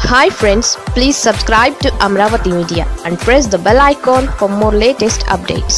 hi friends please subscribe to Amaravati media and press the bell icon for more latest updates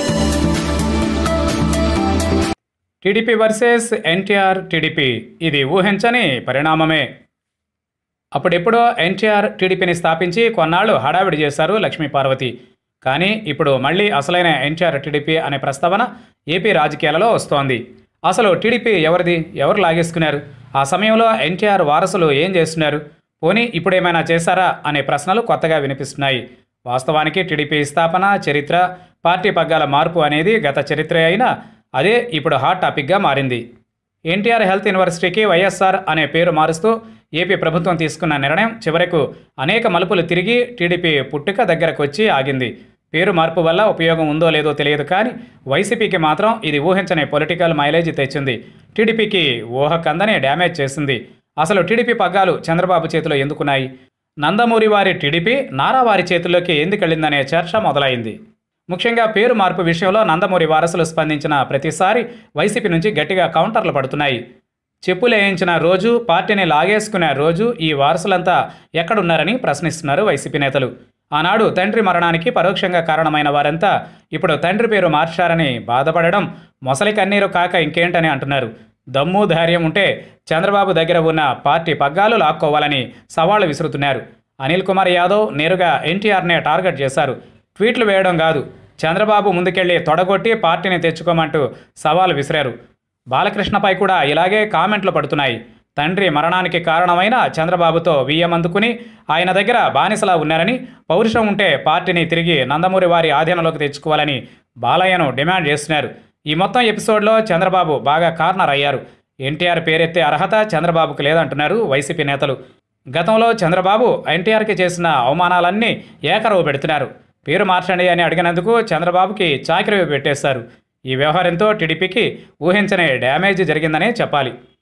TDP versus NTR TDP ఇది ఊహించని పరిణామమే అప్పుడెప్పుడో ఎన్టీఆర్ టీడీపీని స్థాపించి కొన్నాళ్ళు హడావిడి చేశారు లక్ష్మీ పార్వతి కానీ ఇప్పుడు మళ్ళీ అసలైన ఎన్టీఆర్ టీడీపీ అనే ప్రస్తావన ఏపీ రాజకీయాలలో వస్తోంది అసలు టీడీపీ ఎవరిది ఎవరు లాగేసుకున్నారు ఆ సమయంలో ఎన్టీఆర్ వారసులు ఏం చేస్తున్నారు పోనీ ఇప్పుడు ఏమైనా చేశారా అనే ప్రశ్నలు కొత్తగా వినిపిస్తున్నాయి వాస్తవానికి టీడీపీ స్థాపన చరిత్ర పార్టీ పగ్గాల మార్పు అనేది గత చరిత్ర అయినా అదే ఇప్పుడు హాట్ టాపిక్గా మారింది ఎన్టీఆర్ హెల్త్ యూనివర్సిటీకి వైఎస్ఆర్ అనే పేరు మారుస్తూ ఏపీ ప్రభుత్వం తీసుకున్న నిర్ణయం చివరకు అనేక మలుపులు తిరిగి టీడీపీ పుట్టుక దగ్గరకు వచ్చి ఆగింది పేరు మార్పు వల్ల ఉపయోగం ఉందో లేదో తెలియదు కానీ వైసీపీకి మాత్రం ఇది ఊహించని పొలిటికల్ మైలేజ్ తెచ్చింది టీడీపీకి ఊహ కందని డ్యామేజ్ చేసింది అసలు టీడీపీ పగ్గాలు చంద్రబాబు చేతిలో ఎందుకున్నాయి నందమూరి వారి టీడీపీ నారా వారి చేతుల్లోకి ఎందుకెళ్ళిందనే చర్చ మొదలైంది ముఖ్యంగా పేరు మార్పు విషయంలో నందమూరి వారసులు స్పందించిన ప్రతిసారి వైసీపీ నుంచి గట్టిగా కౌంటర్లు పడుతున్నాయి చెప్పులేయించిన రోజు పార్టీని లాగేసుకునే రోజు ఈ వారసులంతా ఎక్కడున్నారని ప్రశ్నిస్తున్నారు వైసీపీ నేతలు ఆనాడు తండ్రి మరణానికి పరోక్షంగా కారణమైన వారంతా ఇప్పుడు తండ్రి పేరు మార్చారని బాధపడడం మొసలి కన్నీరు కాక ఇంకేంటని అంటున్నారు దమ్ము ధైర్యం ఉంటే చంద్రబాబు దగ్గర ఉన్న పార్టీ పగ్గాలు లాక్కోవాలని సవాళ్లు విసురుతున్నారు అనిల్ కుమార్ యాదవ్ నేరుగా ఎన్టీఆర్నే టార్గెట్ చేశారు ట్వీట్లు వేయడం కాదు చంద్రబాబు ముందుకెళ్లి తొడగొట్టి పార్టీని తెచ్చుకోమంటూ సవాల్ విసిరారు బాలకృష్ణపై కూడా ఇలాగే కామెంట్లు పడుతున్నాయి తండ్రి మరణానికి కారణమైన చంద్రబాబుతో వియ్యం అందుకుని ఆయన దగ్గర బానిసలా ఉన్నారని పౌరుషం ఉంటే పార్టీని తిరిగి నందమూరి వారి ఆధీనంలోకి తెచ్చుకోవాలని బాలయ్యను డిమాండ్ చేస్తున్నారు ఈ మొత్తం ఎపిసోడ్లో చంద్రబాబు బాగా కార్నర్ అయ్యారు ఎన్టీఆర్ పేరెత్తే అర్హత చంద్రబాబుకు లేదంటున్నారు వైసీపీ నేతలు గతంలో చంద్రబాబు ఎన్టీఆర్కి చేసిన అవమానాలన్నీ ఏకరవు పెడుతున్నారు పేరు మార్చండి అని అడిగినందుకు చంద్రబాబుకి చాకిరి పెట్టేశారు ఈ వ్యవహారంతో టీడీపీకి ఊహించని డ్యామేజ్ జరిగిందనే చెప్పాలి